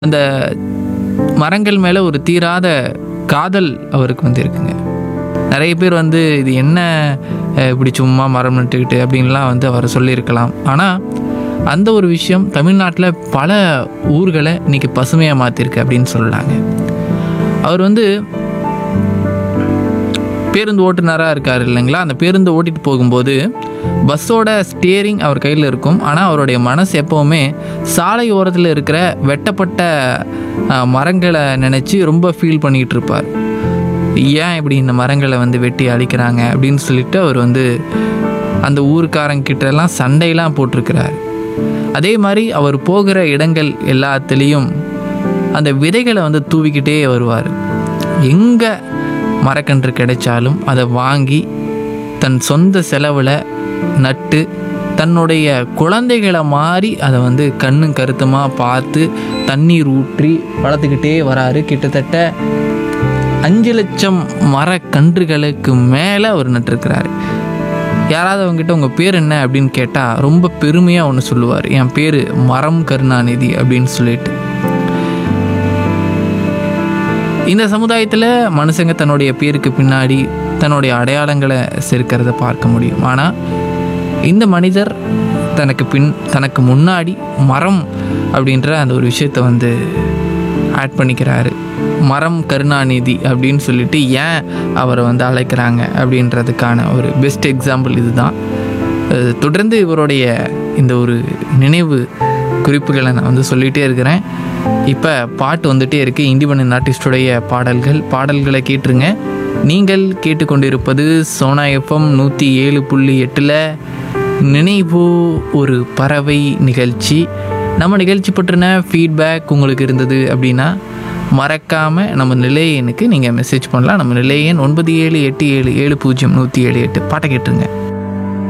அந்த மரங்கள் மேலே ஒரு தீராத காதல் அவருக்கு வந்து இருக்குங்க நிறைய பேர் வந்து இது என்ன அஹ், இப்படி சும்மா மரம் நட்டுக்கிட்டு அப்படின்லாம் வந்து அவர் சொல்லியிருக்கலாம் ஆனால் அந்த ஒரு விஷயம் தமிழ்நாட்டில் பல ஊர்களை இன்னைக்கு பசுமையாக மாற்றிருக்கு அப்படின்னு சொல்லலாங்க அவர் வந்து பேருந்து ஓட்டுநராக இருக்கார் இல்லைங்களா அந்த பேருந்து ஓட்டிட்டு போகும்போது பஸ்ஸோட ஸ்டியரிங் அவர் கையில் இருக்கும் ஆனால் அவருடைய மனசு எப்போவுமே சாலை ஓரத்தில் இருக்கிற வெட்டப்பட்ட அஹ், மரங்களை நினச்சி ரொம்ப ஃபீல் பண்ணிகிட்டு இருப்பார் ஏன் இப்படி இந்த மரங்களை வந்து வெட்டி அழிக்கிறாங்க அப்படின்னு சொல்லிட்டு அவர் வந்து அந்த ஊருக்காரங்க கிட்ட எல்லாம் சண்டையெல்லாம் போட்டிருக்கிறார் அதே மாதிரி அவர் போகிற இடங்கள் எல்லாத்துலேயும் அந்த விதைகளை வந்து தூவிக்கிட்டே வருவார் எங்கே மரக்கன்று கிடைச்சாலும் அதை வாங்கி தன் சொந்த செலவில் நட்டு தன்னுடைய குழந்தைகளை மாதிரி அதை வந்து கண்ணும் கருத்துமாக பார்த்து தண்ணீர் ஊற்றி வளர்த்துக்கிட்டே வராரு கிட்டத்தட்ட அஞ்சு லட்சம் மரக்கன்றுகளுக்கு மேலே அவர் நட்டிருக்கிறாரு யாராவது அவங்ககிட்ட உங்கள் பேர் என்ன அப்படின்னு கேட்டால் ரொம்ப பெருமையாக ஒன்று சொல்லுவார் என் பேர் மரம் கருணாநிதி அப்படின்னு சொல்லிட்டு இந்த சமுதாயத்தில் மனுஷங்க தன்னுடைய பேருக்கு பின்னாடி தன்னுடைய அடையாளங்களை சேர்க்கிறத பார்க்க முடியும் ஆனால் இந்த மனிதர் தனக்கு பின் தனக்கு முன்னாடி மரம் அப்படின்ற அந்த ஒரு விஷயத்தை வந்து ஆட் பண்ணிக்கிறாரு மரம் கருணாநிதி அப்படின்னு சொல்லிட்டு ஏன் அவரை வந்து அழைக்கிறாங்க அப்படின்றதுக்கான ஒரு பெஸ்ட் எக்ஸாம்பிள் இதுதான் அஹ் தொடர்ந்து இவருடைய இந்த ஒரு நினைவு குறிப்புகளை நான் வந்து சொல்லிகிட்டே இருக்கிறேன் இப்போ பாட்டு வந்துட்டே இருக்குது இண்டிபெண்டன்ட் ஆர்டிஸ்டுடைய பாடல்கள் பாடல்களை கேட்டுருங்க நீங்கள் கேட்டுக்கொண்டிருப்பது சோனா எஃப்எம் நூற்றி ஏழு புள்ளி எட்டில் நினைவு ஒரு பறவை நிகழ்ச்சி நம்ம நிகழ்ச்சி பற்றின ஃபீட்பேக் உங்களுக்கு இருந்தது அப்படின்னா மறக்காமல் நம்ம நிலையனுக்கு நீங்கள் மெசேஜ் பண்ணலாம் நம்ம நிலையன் ஒன்பது ஏழு எட்டு ஏழு ஏழு பூஜ்ஜியம் நூற்றி ஏழு எட்டு பாட்டை கேட்டுருங்க